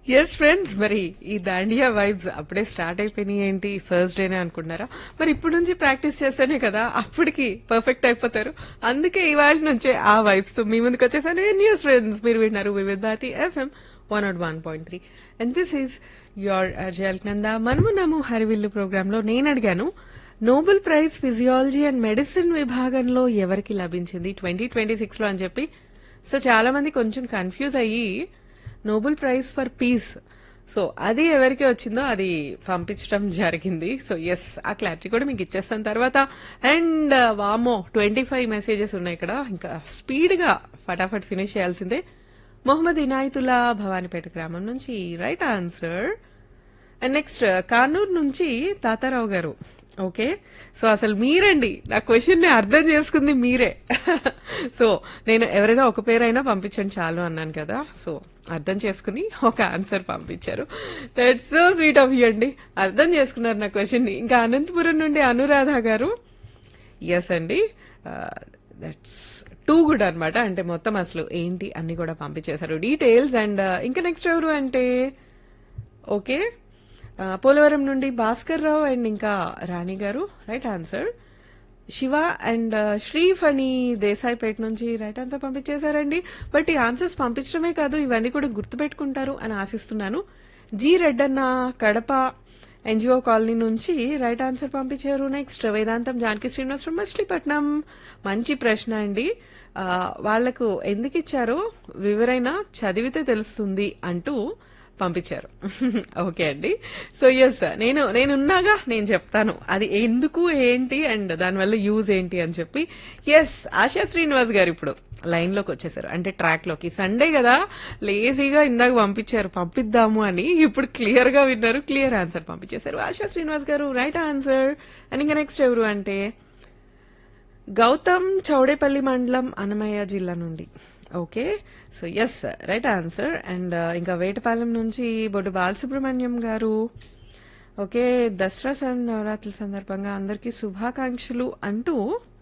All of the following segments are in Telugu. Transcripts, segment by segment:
ఎస్ ఫ్రెండ్స్ మరి ఈ దాండియా వైబ్స్ అప్పుడే స్టార్ట్ అయిపోయినాయి ఏంటి ఫస్ట్ డేనే అనుకుంటున్నారా మరి ఇప్పుడు నుంచి ప్రాక్టీస్ చేస్తేనే కదా అప్పటికి పర్ఫెక్ట్ అయిపోతారు అందుకే ఇవాళ నుంచే ఆ వైబ్స్ తో మీ ముందుకు వచ్చేసాను న్యూస్ ఫ్రెండ్స్ మీరు విన్నారు Vividha Bharati FM one naught one point three and this is your అజయల్ నంద మనమున్నాము హరివిల్లు ప్రోగ్రామ్ లో నేను అడిగాను Nobel prize physiology and medicine విభాగంలో ఎవరికి లభించింది ట్వంటీ ట్వంటీ సిక్స్ లో అని చెప్పి సో చాలా మంది కొంచెం కన్ఫ్యూజ్ అయ్యి Nobel prize for peace so అది ఎవరికి వచ్చిందో అది పంపించడం జరిగింది సో ఎస్ ఆ క్లారిటీ కూడా మీకు ఇచ్చేస్తాను తర్వాత అండ్ వామో ట్వంటీ ఫైవ్ మెసేజెస్ ఉన్నాయి ఇక్కడ ఇంకా స్పీడ్ గా ఫటాఫట్ ఫినిష్ చేయాల్సిందే మొహమ్మద్ ఇనాయతుల్లా భవానీపేట గ్రామం నుంచి right answer and next Kanuru నుంచి తాతారావు గారు ఓకే సో అసలు మీరండి నా క్వశ్చన్ ని అర్థం చేసుకుంది మీరే సో నేను ఎవరైనా ఒక పేరైనా పంపించండి చాలు అన్నాను కదా సో అర్థం చేసుకుని ఒక ఆన్సర్ పంపించారు that's so sweet of you అండి అర్థం చేసుకున్నారు నా క్వశ్చన్ ని ఇంకా అనంతపురం నుండి అనురాధ గారు ఎస్ అండి దట్స్ టూ గుడ్ అన్నమాట అంటే మొత్తం అసలు ఏంటి అన్ని కూడా పంపించేశారు డీటెయిల్స్ అండ్ ఇంకా నెక్స్ట్ ఎవరు అంటే ఓకే ఆ, పోలవరం నుండి భాస్కర్ రావు అండ్ ఇంకా రాణి గారు right answer Siva and Sriphani Desaipeta నుంచి రైట్ ఆన్సర్ పంపించేశారండి బట్ ఈ ఆన్సర్స్ పంపించడమే కాదు ఇవన్నీ కూడా గుర్తుపెట్టుకుంటారు అని ఆశిస్తున్నాను G Reddanna Kadapa NGO colony నుంచి రైట్ ఆన్సర్ పంపించారు నెక్స్ట్ వేదాంతం జానకి శ్రీనివాస్ ఫ్రమ్ మచిలీపట్నం మంచి ప్రశ్న అండి ఆ, వాళ్లకు ఎందుకు ఇచ్చారో వివరైనా చదివితే తెలుస్తుంది అంటూ పంపించారు ఓకే అండి సో ఎస్ నేను నేనున్నాగా నేను చెప్తాను అది ఎందుకు ఏంటి అండ్ దానివల్ల యూజ్ ఏంటి అని చెప్పి ఎస్ ఆశా శ్రీనివాస్ గారు ఇప్పుడు లైన్ లోకి వచ్చేసారు అంటే ట్రాక్ లోకి సండే కదా లేజీగా ఇందాక పంపించారు పంపిద్దాము అని ఇప్పుడు క్లియర్ గా విన్నారు క్లియర్ ఆన్సర్ పంపించేశారు ఆశా శ్రీనివాస్ గారు రైట్ ఆన్సర్ అండ్ ఇంకా నెక్స్ట్ ఎవరు అంటే గౌతమ్ చౌడేపల్లి మండలం అన్నమయ్య జిల్లా నుండి okay so yes right answer and ఇంకా వేటపాలెం నుంచి బొడ్డు బాలసుబ్రహ్మణ్యం గారు ఓకే దసరా సన్ నవరాత్రుల సందర్భంగా అందరికీ శుభాకాంక్షలు అంటూ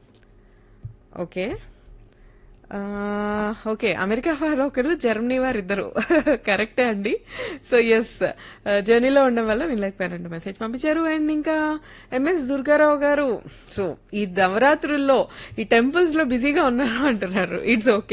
ఓకే ఆ, ఓకే అమెరికా వారు ఒకరు జర్మనీ వారు ఇద్దరు కరెక్టే అండి సో ఎస్ జర్నీలో ఉండడం వల్ల వినలేకపోయారండి మెసేజ్ పంపించారు అండ్ ఇంకా ఎంఎస్ దుర్గారావు గారు సో ఈ నవరాత్రుల్లో ఈ టెంపుల్స్ లో బిజీగా ఉన్నారు అంటున్నారు ఇట్స్ ఓకే